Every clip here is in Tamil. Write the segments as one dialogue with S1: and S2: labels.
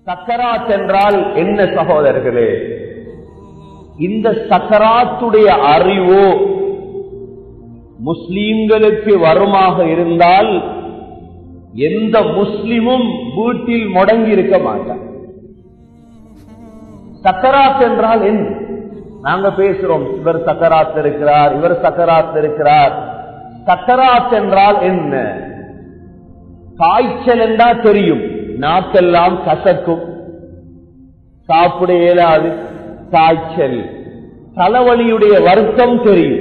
S1: சக்கராத் என்றால் என்ன சகோதரர்களே இந்த சக்கராத்துடைய அறிவோ முஸ்லீம்களுக்கு வருமாக இருந்தால் எந்த முஸ்லிமும் வீட்டில் முடங்கி இருக்க மாட்டார் சக்கராத் என்றால் என்ன நாங்க பேசுறோம் இவர் சக்கராத் இருக்கிறார் இவர் சக்கராத் இருக்கிறார் சக்கராத் என்றால் என்ன காய்ச்சல் என்றா தெரியும் நாக்கெல்லாம் கசக்கும் சாப்பிட இயலாது காய்ச்சல் தலைவலியுடைய வருத்தம் தெரியும்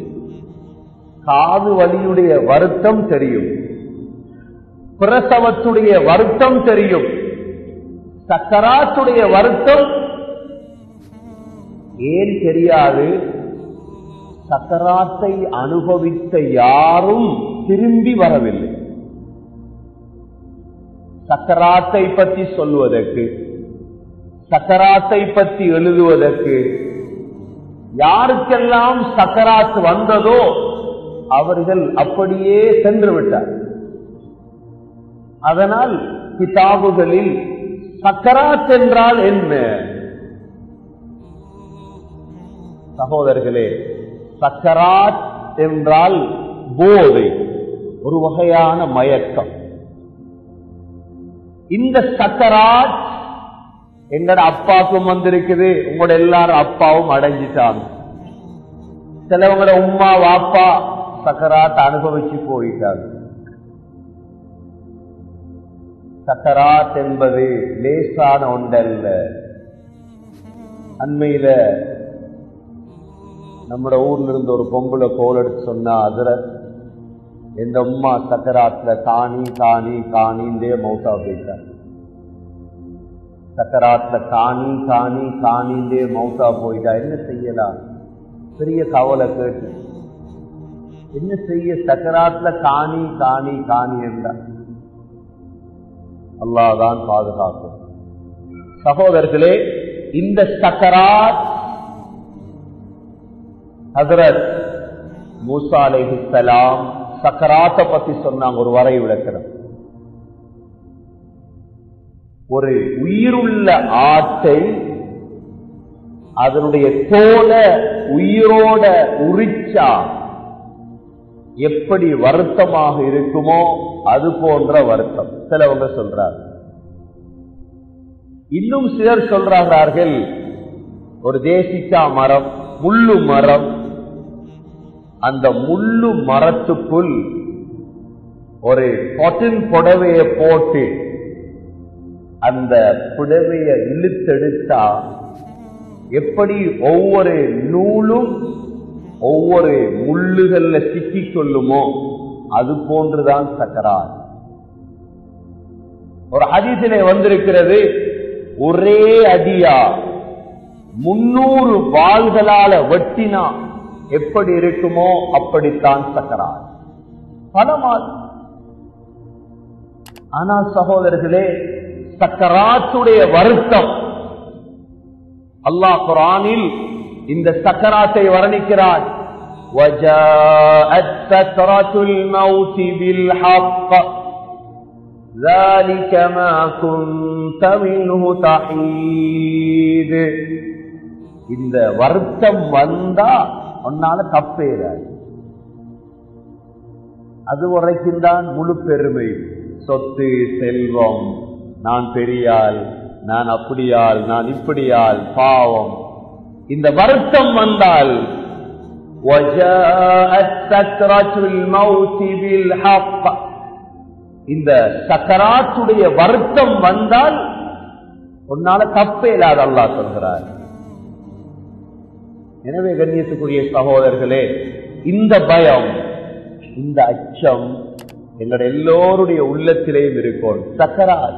S1: காது வலியுடைய வருத்தம் தெரியும் பிரசவத்துடைய வருத்தம் தெரியும் சக்கராத்துடைய வருத்தம் ஏன் தெரியாது சக்கராத்தை அனுபவித்த யாரும் திரும்பி வரவில்லை சக்கராத்தை பற்றி சொல்வதற்கு சக்கராத்தை பற்றி எழுதுவதற்கு யாருக்கெல்லாம் சக்கராத் வந்ததோ அவர்கள் அப்படியே சென்று விட்டார் அதனால் கிதாபுகளில் சக்கராத் என்றால் என்ன சகோதரர்களே சக்கராத் என்றால் போதை ஒரு வகையான மயக்கம் இந்த சக்கராத் எங்கட அப்பாவுக்கும் வந்திருக்குது உங்களோட எல்லாரும் அப்பாவும் அடைஞ்சிட்டாங்க சிலவங்களோட உம்மா வாப்பா சக்கராத் அனுபவிச்சு போயிட்டாங்க சக்கராத் என்பது லேசான ஒன்றல்ல அண்மையில நம்மட ஊர்ல இருந்து ஒரு பொம்பளை கோல் எடுத்து சொன்னா அதுல எந்த உம்மா சக்கராத்துல காணி காணி காணின்றே மௌத்தா போயிட்டார் சக்கராத்துல காணி காணி காணின்றே மௌத்தா போயிட்டா என்ன செய்யலாம் பெரிய கவலை கேட்டு என்ன செய்ய சக்கராத்துல காணி காணி காணி என்றார் அல்லாதான் பாதுகாக்கும் சகோதரர்களே இந்த சக்கராத் ஹசரத் மூசா அலைஹிஸ்ஸலாம் சக்கராத்த பத்தி சொன்னாங்க ஒரு வரை விளக்கிறோம் ஒரு உயிருள்ள ஆட்டை அதனுடைய தோல உயிரோட உரிச்சா எப்படி வருத்தமாக இருக்குமோ அது போன்ற வருத்தம் சிலவங்க சொல்றாங்க இன்னும் சிலர் சொல்றார்கள் ஒரு தேசிக்கா மரம் முள்ளு மரம் அந்த முள்ளு மரத்துக்குள் ஒரு கொட்டின் புடவைய போட்டு அந்த புடவைய இழுத்தெடுத்தா எப்படி ஒவ்வொரு நூலும் ஒவ்வொரு முள்ளுகள்ல சிக்கிக் கொள்ளுமோ அது போன்றுதான் சக்கரார் ஒரு ஹதீசிலே வந்திருக்கிறது ஒரே அடியா முன்னூறு வாள்களால வெட்டினா எப்படி இருக்குமோ அப்படித்தான் சக்கரார் பலமால் ஆனா சகோதரர்களே சக்கராத்துடைய வருத்தம் அல்லாஹ் குரானில் இந்த சக்கராத்தை வர்ணிக்கிறான் وجاءت سكرة الموت بالحق ذلك ما كنت منه تحيد இந்த வருத்தம் வந்தா உன்னால தப்பேறாது அது வரைக்கும் தான் முழு பெருமை சொத்து செல்வம் நான் பெரியாள் நான் அப்படியாள் நான் இப்படியாள் பாவம் இந்த வருத்தம் வந்தால் இந்த சக்கராத்துடைய வருத்தம் வந்தால் உன்னால தப்பே இல்லாத அல்லா சொல்கிறார் எனவே கண்ணியத்துக்குரிய சகோதரர்களே இந்த பயம் இந்த அச்சம் எங்களுடைய எல்லோருடைய உள்ளத்திலேயும் இருக்கும் சக்கராத்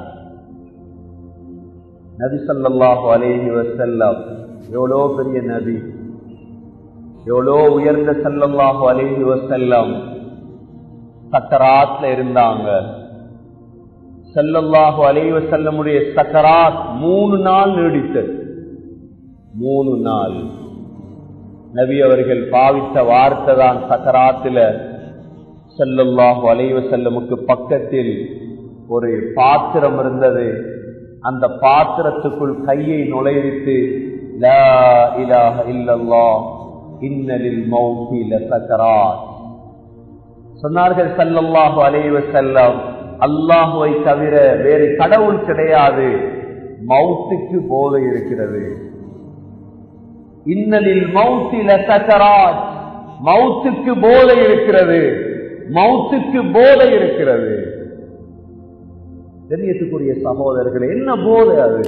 S1: நபி சல்லாஹு அலேஹி வசல்லம் எவ்வளோ பெரிய நபி எவ்வளோ உயர்ந்த சல்லல்லாஹு அலேஹி வசல்லம் சக்கராத்ல இருந்தாங்க சல்லல்லாஹு அலேஹி வசல்லமுடைய சக்கராத் மூணு நாள் நீடித்தது மூணு நாள் நபி அவர்கள் பாவித்த வார்த்தை தான் சக்கராத்துல செல்லல்லாஹு அலைவ செல்லமுக்கு பக்கத்தில் ஒரு பாத்திரம் இருந்தது அந்த பாத்திரத்துக்குள் கையை நுழைவித்து லா இலாஹ இல்லல்லாஹ் இன்னலில் மௌத்தி லசக்கராத் சொன்னார்கள் சல்லல்லாஹு அலைஹி வஸல்லம் அல்லாஹுவை தவிர வேறு கடவுள் கிடையாது மௌத்துக்கு போதை இருக்கிறது இன்னலில் மௌத்தி லசக்கராத் மௌத்துக்கு போதை இருக்கிறது மௌத்துக்கு போதை இருக்கிறது தெரியத்துக்குரிய சகோதரர்களே என்ன போதை அது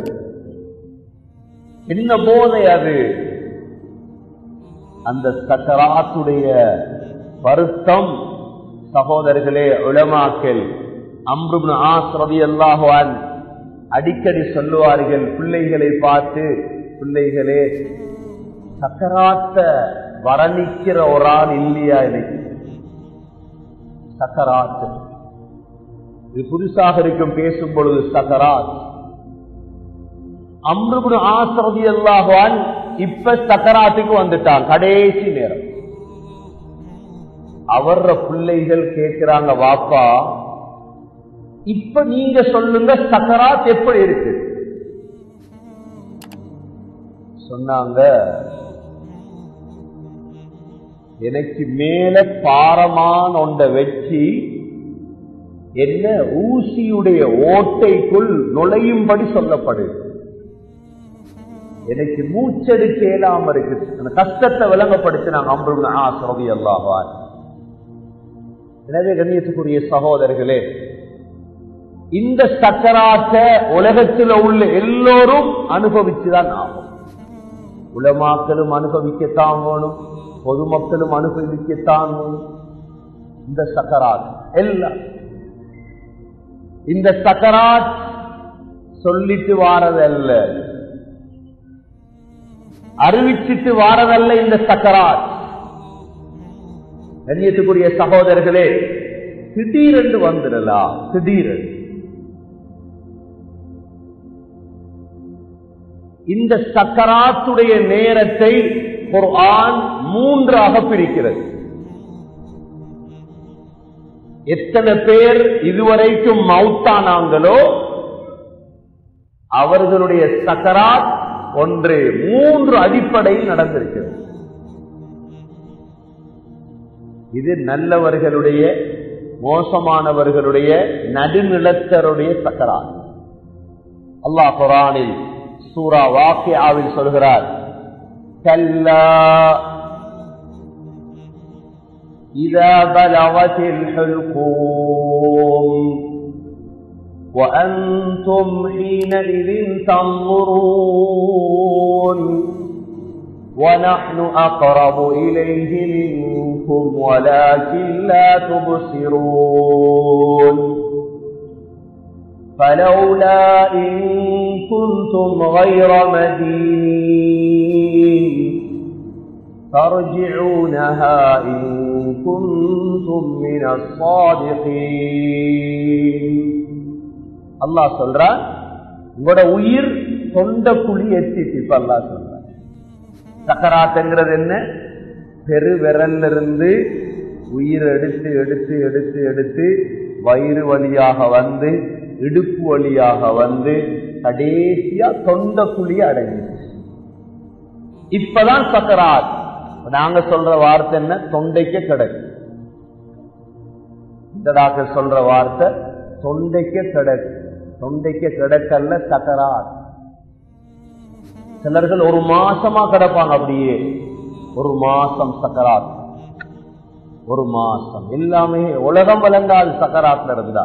S1: என்ன போதை அது அந்த சக்கராத்துடைய வருத்தம் சகோதரர்களே உலமாக்கல் அம்ருப்னு ஆஸ் ரலியல்லாஹு அன் அடிக்கடி சொல்லுவார்கள் பிள்ளைகளை பார்த்து பிள்ளைகளே சக்கராத்த வரணிக்கிற ஒரு ஆள் இல்லையா எனக்கு சக்கராத்து இது புதுசாக இருக்கும் பேசும் பொழுது சக்கராத் அம்ருபுடு ஆசிரதி அல்லாஹான் இப்ப சக்கராத்துக்கு வந்துட்டான் கடைசி நேரம் அவர பிள்ளைகள் கேட்கிறாங்க வாப்பா இப்ப நீங்க சொல்லுங்க சக்கராத் எப்படி இருக்கு சொன்னாங்க எனக்கு மேல பாரமான ஒன்றை வச்சு என்ன ஊசியுடைய ஓட்டைக்குள் நுழையும்படி சொல்லப்படுது எனக்கு மூச்செடுக்க இயலாம இருக்கு அந்த கஷ்டத்தை விளங்கப்படுத்தினாங்க அம்பருங்க ஆ சோதி அல்லாஹான் எனவே கண்ணியத்துக்குரிய சகோதரர்களே இந்த சக்கராத்தை உலகத்தில் உள்ள எல்லோரும் அனுபவிச்சுதான் ஆகும் உலமாக்களும் அனுபவிக்கத்தான் வேணும் பொதுமக்களும் அனுபவிக்கத்தான் வேணும் இந்த சக்கராத் எல்லாம் இந்த சக்கராத் சொல்லிட்டு வாரதல்ல அறிவிச்சிட்டு வாரதல்ல இந்த சக்கராத் கண்ணியத்துக்குரிய சகோதரர்களே திடீரென்று வந்துடலாம் திடீரென்று இந்த சக்கராத்துடைய நேரத்தை குர்ஆன் மூன்றாக பிரிக்கிறது எத்தனை பேர் இதுவரைக்கும் மவுத்தானாங்களோ அவர்களுடைய சக்கராத் ஒன்று மூன்று அடிப்படையில் நடந்திருக்கிறது இது நல்லவர்களுடைய மோசமானவர்களுடைய நடுநிலத்தருடைய சக்கராத் அல்லாஹ் குரானில் சூரா வாக்கியாவில் சொல்கிறார் கல்லா إذا بلغت الحلقوم وأنتم حينئذ تنظرون ونحن أقرب إليه منكم ولكن لا تبصرون فلولا إن كنتم غير مدين ترجعونها إن كنتم من الصادقين الله சொல்றான் உங்களோட உயிர் தொண்ட குழி எத்திட்டு இப்ப அல்லா சொல்றான் சக்கராத்துங்கிறது என்ன பெரு விரல்ல இருந்து உயிர் எடுத்து எடுத்து எடுத்து எடுத்து வயிறு வழியாக வந்து இடுப்பு வழியாக வந்து கடைசியா தொண்ட குழி அடைஞ்சிச்சு இப்பதான் சக்கராத் நாங்க சொல்ற வார்த்தை என்ன தொண்டைக்கு கிடக்கு இந்த டாக்டர் சொல்ற வார்த்தை தொண்டைக்கு கிடக்கு தொண்டைக்கு கிடக்கல்ல சக்கராத் சிலர்கள் ஒரு மாசமா கிடப்பாங்க அப்படியே ஒரு மாசம் சக்கராத் ஒரு மாசம் எல்லாமே உலகம் விளங்காது சக்கராத்ல இருந்தா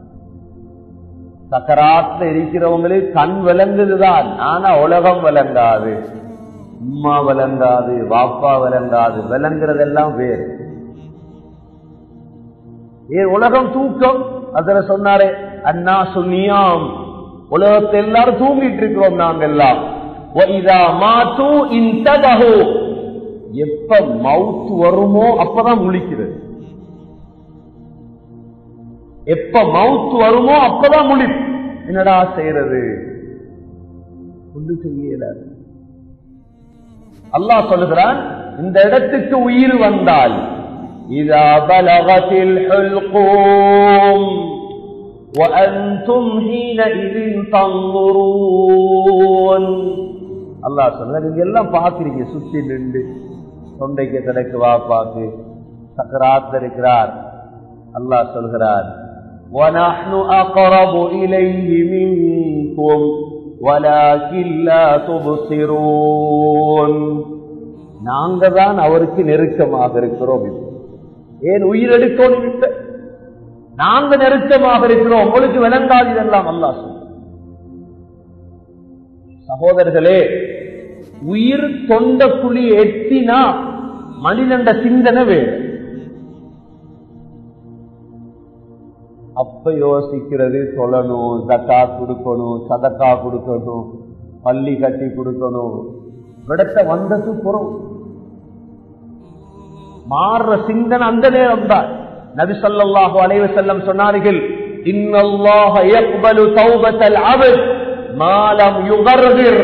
S1: சக்கராத்ல இருக்கிறவங்களுக்கு கண் விளங்குதுதான் ஆனா உலகம் விளங்காது உம்மா விளங்காது வாப்பா விளங்காது விளங்குறதெல்லாம் வேறு ஏன் உலகம் தூக்கம் அதுல சொன்னாரே அண்ணா சுனியாம் உலகத்தை எல்லாரும் தூங்கிட்டு இருக்கிறோம் நாங்க எல்லாம் எப்ப மவுத் வருமோ அப்பதான் முழிக்கிறது எப்ப மவுத் வருமோ அப்பதான் முழி என்னடா செய்யறது ஒன்று செய்யல அல்லாஹ் சொல்லுகிறான் இந்த இடத்துக்கு உயிர் வந்தால் இதா பலகத்தில் وأنتم حينئذ تنظرون அல்லாஹ் சொன்ன நீங்க எல்லாம் பார்க்கிறீங்க சுத்தி நின்று தொண்டைக்கு தனக்கு வாப்பாக்கு சக்கராத் இருக்கிறார் அல்லாஹ் சொல்கிறார் وَنَحْنُ أَقْرَبُ إِلَيْهِ مِنكُمْ وَلَكِنْ لَا تُبْصِرُونَ நாங்க தான் அவருக்கு நெருக்கமாக இருக்கிறோம் இப்போ. ஏன் உயிரெடுக்கணும் இப்ப நாங்க நெருக்கமாக இருக்கிறோம் உங்களுக்கு விளங்காது இதெல்லாம் அல்லாஹ் சொல்றான். சகோதரர்களே உயிர் தொண்ட குழி எட்டினா மனிதண்ட சிந்தனை வேறு அப்ப யோசிக்கிறது சொல்லணும் ஜக்கா கொடுக்கணும் சதக்கா கொடுக்கணும் பள்ளி கட்டி கொடுக்கணும் விடத்த வந்தது புறம் மாறுற சிந்தனை அந்த நேரம் தான் நபி ஸல்லல்லாஹு அலைஹி வஸல்லம் சொன்னார்கள் இன்னல்லாஹ யக்பலு தௌபத்தல் அப்த் மா லம் யுகர்கிர்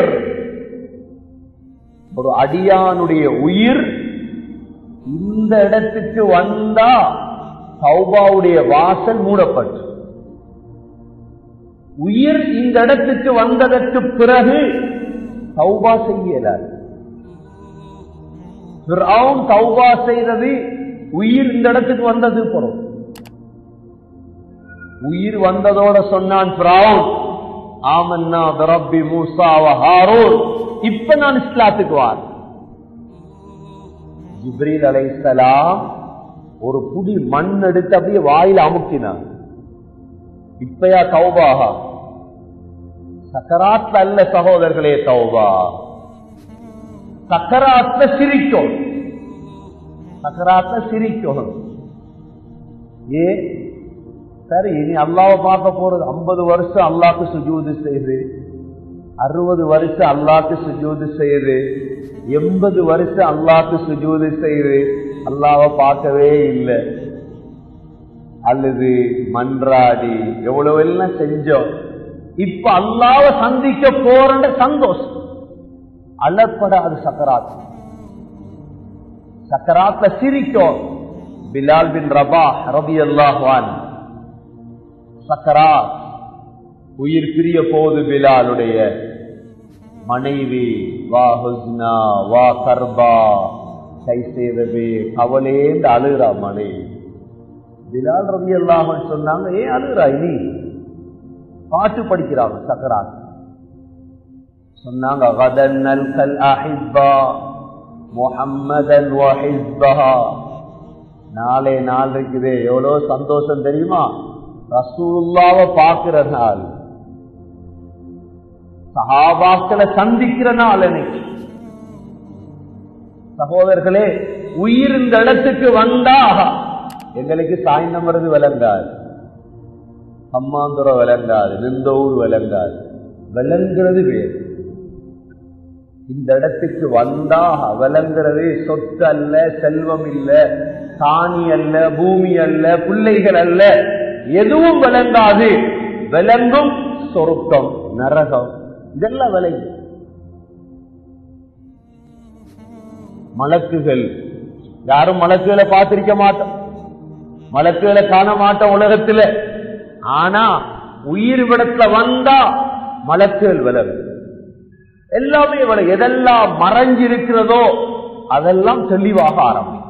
S1: ஒரு அடியானுடைய உயிர் இந்த இடத்துக்கு வந்தா தௌபாவுடைய வாசல் மூடப்பட்டு உயிர் இந்த இடத்துக்கு வந்ததற்கு பிறகு தௌபா செய்யலாது ஃபிர்அவுன் தௌபா செய்தது உயிர் இந்த இடத்துக்கு வந்தது போறோம் உயிர் வந்ததோட சொன்னான் ஃபிரௌன் ஆமன்னா பிரப்பி மூசா வ ஹாரூன் இப்ப நான் இஸ்லாத்துக்கு வார் ஜிப்ரீல் அலைஹிஸ்ஸலாம் ஒரு புடி மண் எடுத்து அப்படியே வாயில அமுக்கினான் இப்பயா தௌபாஹா சக்கராத்ல அல்ல சகோதரர்களே தௌபா சக்கராத்ல சிரிக்கும் சக்கராத்ல சிரிக்கும் ஏ சரி இனி அல்லாவை பார்க்க போறது ஐம்பது வருஷம் அல்லாக்கு சுஜூது செய்யுது அறுபது வருஷம் அல்லாக்கு சுஜூது செய்யுது எண்பது வருஷம் அல்லாக்கு சுஜூது செய்யுது அல்லாவை பார்க்கவே இல்லை அல்லது மன்றாடி எவ்வளவு எல்லாம் செஞ்சோம் இப்ப அல்லாவை சந்திக்க போற சந்தோஷம் அலப்படாது சக்கராத் சக்கராத்ல சிரிக்கும் பிலால் பின் ரபா ரபி அல்லாஹான் சக்கராத் உயிர் பிரிய போது பிலாலுடைய மனைவி வா ஹுஸ்னா வா கர்பா கை செய்தது கவலேந்து அழுகிறா மனைவி பிலால் ரவி அல்லாமல் சொன்னாங்க ஏன் அழுகிறாய் நீ பாட்டு படிக்கிறாங்க சக்கராத் சொன்னாங்க غدن نلقى الأحبة محمدا وحزبها நாளே நாள் இருக்குதே எவ்வளவு சந்தோஷம் தெரியுமா ரசூலுல்லாவை பார்க்கிற நாள் சஹாபாக்களை சந்திக்கிற நாள் எனக்கு சகோதரர்களே உயிர் இந்த இடத்துக்கு வந்தா எங்களுக்கு சாய்ந்தம் வருது விளங்காது அம்மாந்துரம் விளங்காது நிந்தூர் விளங்காது விளங்குறது வேறு இந்த இடத்துக்கு வந்தா விளங்குறது சொத்து அல்ல செல்வம் இல்ல காணி அல்ல பூமி அல்ல பிள்ளைகள் அல்ல எதுவும் விளங்காது விளங்கும் சொருக்கம் நரகம் இதெல்லாம் விளங்கு மலக்குகள் யாரும் மலக்குகளை பார்த்திருக்க மாட்டோம் மலக்குகளை காண மாட்டோம் உலகத்துல ஆனா உயிர் விடத்துல வந்தா மலக்குகள் விலகும் எல்லாமே விலகு எதெல்லாம் மறைஞ்சிருக்கிறதோ அதெல்லாம் தெளிவாக ஆரம்பிக்கும்